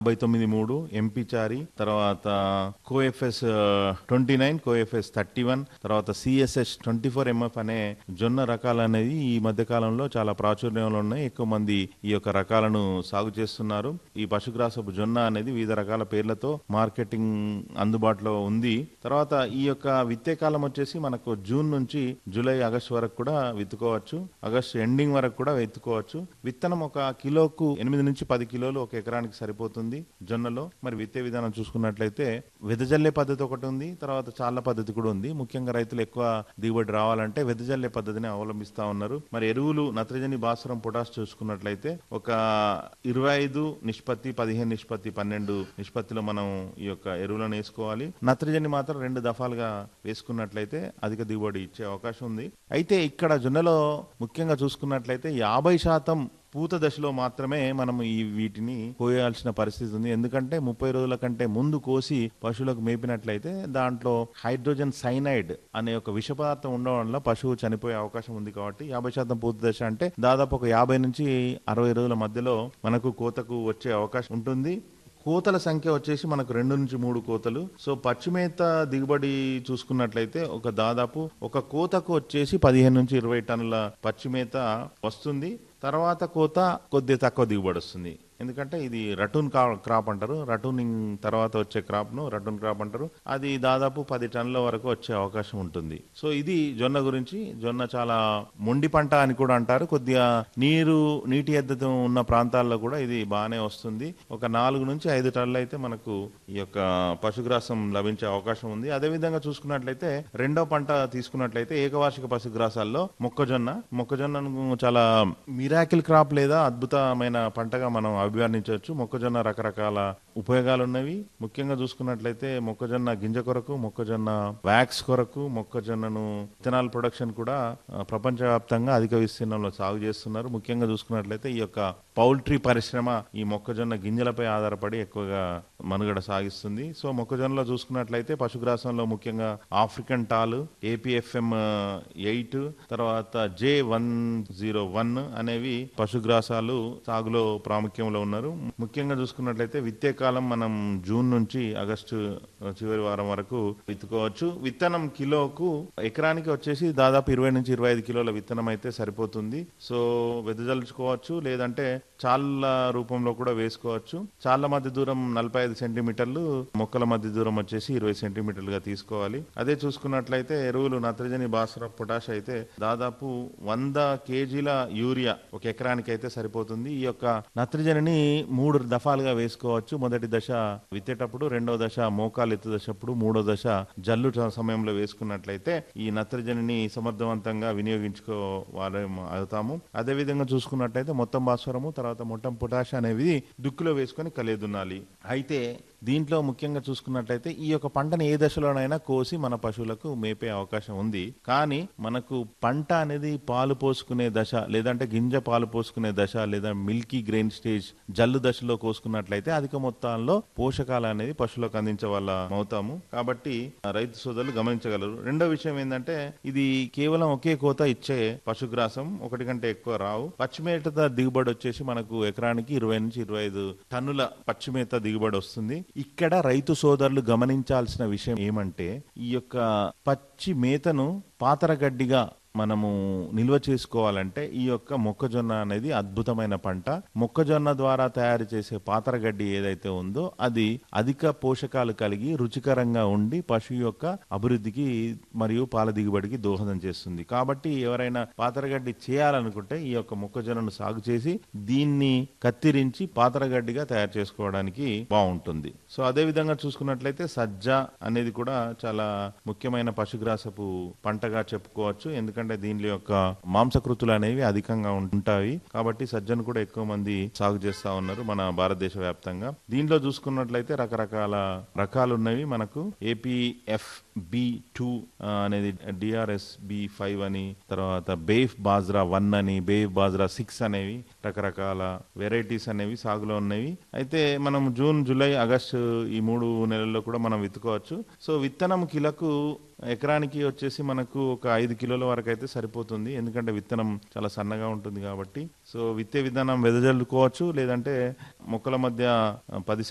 డెబ్బై తొమ్మిది మూడు ఎంపీ చారి తర్వాత CoFS twenty nine CoFS thirty one తర్వాత సిఎస్ఎస్ ట్వంటీ ఫోర్ ఎంఎఫ్ అనే జొన్న రకాలు అనేది ఈ మధ్య కాలంలో చాలా ప్రాచుర్యంలో ఉన్నాయి ఎక్కువ మంది ఈ యొక్క రకాలను సాగు చేస్తున్నారు ఈ పశుగ్రాసపు జొన్న అనేది వివిధ రకాల పేర్లతో మార్కెటింగ్ అందుబాటులో ఉంది తర్వాత ఈ యొక్క విత్తే కాలం వచ్చేసి మనకు జూన్ నుంచి జూలై ఆగస్టు వరకు కూడా విత్తుకోవచ్చు ఆగస్టు ఎండింగ్ వరకు కూడా విత్తుకోవచ్చు విత్తనం ఒక కిలోకు ఎనిమిది నుంచి పది కిలోలు ఒక ఎకరానికి సరిపోతుంది జొన్నలో మరి విత్తే విధానం చూసుకున్నట్లయితే వెదజల్లే పద్ధతి ఒకటి ఉంది తర్వాత చాళ్ళ పద్ధతి కూడా ఉంది ముఖ్యంగా రైతులు ఎక్కువ దిగుబడి రావాలంటే వెదజల్లే పద్ధతిని అవలంబిస్తా ఉన్నారు మరి ఎరువులు నత్రజని భాస్వరం పొటాష్ చూసుకున్నట్లయితే ఒక ఇరవై ఐదు నిష్పత్తి పదిహేను నిష్పత్తి పన్నెండు నిష్పత్తిలో మనం ఈ యొక్క ఎరువులను వేసుకోవాలి నత్రజని మాత్రం రెండు దఫాలుగా వేసుకున్నట్లయితే అధిక దిగుబడి ఇచ్చే అవకాశం ఉంది అయితే ఇక్కడ జొన్నలో ముఖ్యంగా చూసుకున్నట్లయితే యాభై శాతం పూత దశలో మాత్రమే మనం ఈ వీటిని కోయాల్సిన పరిస్థితి ఉంది ఎందుకంటే ముప్పై రోజుల కంటే ముందు కోసి పశువులకు మేపినట్లయితే దాంట్లో హైడ్రోజన్ సైనైడ్ అనే ఒక విష పదార్థం ఉండడం వల్ల పశువు చనిపోయే అవకాశం ఉంది కాబట్టి యాభై శాతం పూత దశ అంటే దాదాపు ఒక యాభై నుంచి అరవై రోజుల మధ్యలో మనకు కోతకు వచ్చే అవకాశం ఉంటుంది కోతల సంఖ్య వచ్చేసి మనకు రెండు నుంచి మూడు కోతలు సో పచ్చిమేత దిగుబడి చూసుకున్నట్లయితే ఒక దాదాపు ఒక కోతకు వచ్చేసి పదిహేను నుంచి ఇరవై టన్నుల పచ్చిమేత వస్తుంది తర్వాత కోత కొద్దిగా తక్కువ దిగుబడి వస్తుంది ఎందుకంటే ఇది రటూన్ క్రాప్ అంటారు రటూనింగ్ తర్వాత వచ్చే క్రాప్ ను రటూన్ క్రాప్ అంటారు అది దాదాపు పది టన్నుల వరకు వచ్చే అవకాశం ఉంటుంది సో ఇది జొన్న గురించి జొన్న చాలా మొండి పంట అని కూడా అంటారు కొద్దిగా నీరు నీటి ఎద్దత ఉన్న ప్రాంతాల్లో కూడా ఇది బాగానే వస్తుంది ఒక నాలుగు నుంచి ఐదు టన్నులు అయితే మనకు ఈ యొక్క పశుగ్రాసం లభించే అవకాశం ఉంది అదే విధంగా చూసుకున్నట్లయితే రెండో పంట తీసుకున్నట్లయితే ఏకవార్షిక పశుగ్రాసాల్లో మొక్కజొన్న మొక్కజొన్నను చాలా మిరాకిల్ క్రాప్ లేదా అద్భుతమైన పంటగా మనం అభివర్ణించవచ్చు మొక్కజొన్న రకరకాల ఉపయోగాలు ఉన్నవి ముఖ్యంగా చూసుకున్నట్లయితే మొక్కజొన్న గింజ కొరకు మొక్కజొన్న వ్యాక్స్ కొరకు మొక్కజొన్నను ఇథనాల్ ప్రొడక్షన్ కూడా ఆ, ప్రపంచవ్యాప్తంగా అధిక విస్తీర్ణంలో సాగు చేస్తున్నారు ముఖ్యంగా చూసుకున్నట్లయితే ఈ యొక్క పౌల్ట్రీ పరిశ్రమ ఈ మొక్కజొన్న గింజలపై ఆధారపడి ఎక్కువగా మనుగడ సాగిస్తుంది సో మొక్కజొన్నలో చూసుకున్నట్లయితే పశుగ్రాసంలో ముఖ్యంగా ఆఫ్రికన్ టాల్ ఏపీఎఫ్ఎం ఎయిట్ తర్వాత జే వన్ జీరో వన్ అనేవి పశుగ్రాసాలు సాగులో ప్రాముఖ్యంలో ఉన్నారు ముఖ్యంగా చూసుకున్నట్లయితే విత్తే కాలం మనం జూన్ నుంచి ఆగస్టు చివరి వారం వరకు విత్తుకోవచ్చు విత్తనం కిలోకు ఎకరానికి వచ్చేసి దాదాపు ఇరవై నుంచి ఇరవై ఐదు కిలోల విత్తనం అయితే సరిపోతుంది సో వెదజల్చుకోవచ్చు లేదంటే చాళ్ళ రూపంలో కూడా వేసుకోవచ్చు చాళ్ళ మధ్య దూరం నలభై ఐదు సెంటీమీటర్లు మొక్కల మధ్య దూరం వచ్చేసి ఇరవై సెంటీమీటర్లుగా తీసుకోవాలి అదే చూసుకున్నట్లయితే ఎరువులు నత్రజని భాస్వరం పొటాష్ అయితే దాదాపు వంద కేజీల యూరియా ఒక ఎకరానికి అయితే సరిపోతుంది ఈ యొక్క నత్రజనిని మూడు దఫాలుగా వేసుకోవచ్చు మొదటి దశ విత్తేటప్పుడు రెండో దశ మోకాలు ఎత్తు దశప్పుడు మూడో దశ జల్లు స- సమయంలో వేసుకున్నట్లయితే ఈ నత్రజనిని సమర్థవంతంగా వినియోగించుకోవాలి అవుతాము అదే విధంగా చూసుకున్నట్లయితే మొత్తం భాస్వరము తర్వాత మొత్తం పొటాష్ అనేవి దుక్కులో వేసుకొని కలియదున్నాలి అయితే దీంట్లో ముఖ్యంగా చూసుకున్నట్లయితే ఈ యొక్క పంటని ఏ దశలోనైనా కోసి మన పశువులకు మేపే అవకాశం ఉంది కానీ మనకు పంట అనేది పాలు పోసుకునే దశ లేదంటే గింజ పాలు పోసుకునే దశ లేదా మిల్కీ గ్రెయిన్ స్టేజ్ జల్లు దశలో కోసుకున్నట్లయితే అధిక మొత్తాల్లో పోషకాలు అనేది పశువులకు అందించే వాళ్ళ అవుతాము కాబట్టి ఆ రైతు సోదరులు గమనించగలరు రెండో విషయం ఏంటంటే ఇది కేవలం ఒకే కోత ఇచ్చే పశుగ్రాసం ఒకటి కంటే ఎక్కువ రావు పచ్చిమేత దిగుబడి వచ్చేసి మనకు ఎకరానికి ఇరవై నుంచి ఇరవై ఐదు టన్నుల పచ్చిమేత దిగుబడి వస్తుంది ఇక్కడ రైతు సోదరులు గమనించాల్సిన విషయం ఏమంటే ఈ యొక్క పచ్చి మేతను పాతరగడ్డిగా మనము నిల్వ చేసుకోవాలంటే ఈ యొక్క మొక్కజొన్న అనేది అద్భుతమైన పంట మొక్కజొన్న ద్వారా తయారు చేసే పాతరగడ్డి ఏదైతే ఉందో అది అధిక పోషకాలు కలిగి రుచికరంగా ఉండి పశువు యొక్క అభివృద్ధికి మరియు పాల దిగుబడికి దోహదం చేస్తుంది కాబట్టి ఎవరైనా పాతరగడ్డి చేయాలనుకుంటే ఈ యొక్క మొక్కజొన్నను సాగు చేసి దీన్ని కత్తిరించి పాతరగడ్డిగా తయారు చేసుకోవడానికి బాగుంటుంది సో అదే విధంగా చూసుకున్నట్లయితే సజ్జ అనేది కూడా చాలా ముఖ్యమైన పశుగ్రాసపు పంటగా చెప్పుకోవచ్చు ఎందుకంటే దీనిలో యొక్క మాంసకృతులు అనేవి అధికంగా ఉంటాయి కాబట్టి సజ్జను కూడా ఎక్కువ మంది సాగు చేస్తా ఉన్నారు మన భారతదేశ వ్యాప్తంగా దీనిలో చూసుకున్నట్లయితే రకరకాల రకాలు ఉన్నవి మనకు ఏపీఎఫ్ బి టూ అనేది డిఆర్ఎస్ బి ఫైవ్ అని తర్వాత బేఫ్ బాజ్రా వన్ అని బేఫ్ బాజ్రా సిక్స్ అనేవి రకరకాల వెరైటీస్ అనేవి సాగులో ఉన్నవి అయితే మనం జూన్ జూలై ఆగస్టు ఈ మూడు నెలల్లో కూడా మనం విత్తుకోవచ్చు సో విత్తనం కిలకు ఎకరానికి వచ్చేసి మనకు ఒక ఐదు కిలోల వరకు అయితే సరిపోతుంది ఎందుకంటే విత్తనం చాలా సన్నగా ఉంటుంది కాబట్టి సో విత్తే విధానం వెదజల్లుకోవచ్చు లేదంటే మొక్కల మధ్య పది